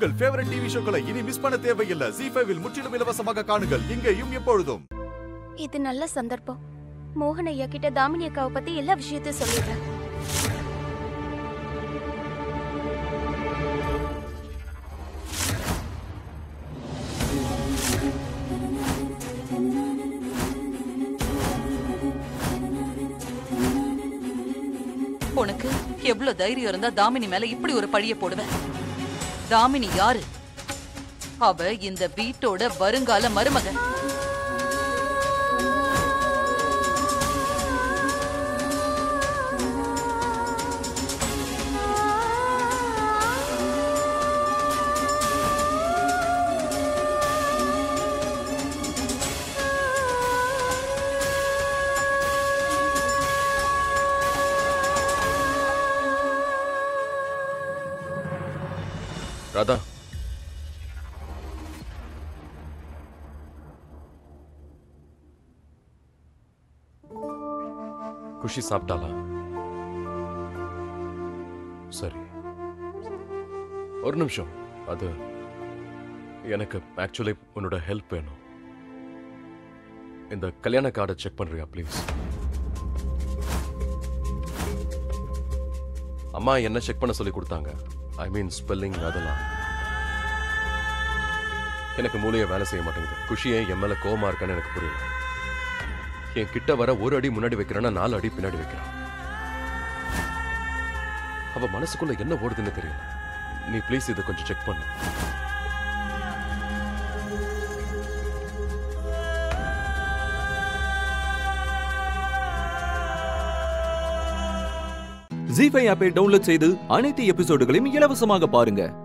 உங்கள் favourite TV ஷோக்களை இனி miss பண்ண தேவையில்லை ஜி ஃபைவில் முற்றிலும் இலவசமாக காணுங்கள் இங்கேயும் எப்பொழுதும் இது நல்ல சந்தர்ப்பம் மோகன் ஐயா கிட்ட தாமினி அக்காவை பத்தி எல்லா விஷயத்தையும் சொல்லிடுறேன் உனக்கு எவ்வளவு தைரியம் இருந்தா தாமினி மேல இப்படி ஒரு பழிய போடுவ தாமினி யாரு அவ இந்த வீட்டோட வருங்கால மருமகன் ராதா குஷி சாப்பிட்டாளா சரி ஒரு நிமிஷம் அது எனக்கு ஆக்சுவலி உன்னோட ஹெல்ப் வேணும் இந்த கல்யாண கார்டை செக் பண்றியா ப்ளீஸ் அம்மா என்ன செக் பண்ண சொல்லி கொடுத்தாங்க ஐ மீன் ஸ்பெல்லிங் அதெல்லாம் எனக்கு மூளையை வேலை செய்ய மாட்டேங்குது குஷியே என் மேல கோமா இருக்கான்னு எனக்கு புரியல என் கிட்ட வர ஒரு அடி முன்னாடி வைக்கிறேன்னா நாலு அடி பின்னாடி வைக்கிறான் அவ மனசுக்குள்ள என்ன ஓடுதுன்னு தெரியல நீ ப்ளீஸ் இதை கொஞ்சம் செக் பண்ணு ஜி ஃபைவ் ஆப்பை டவுன்லோட் செய்து அனைத்து எபிசோடுகளையும் இலவசமாக பாருங்க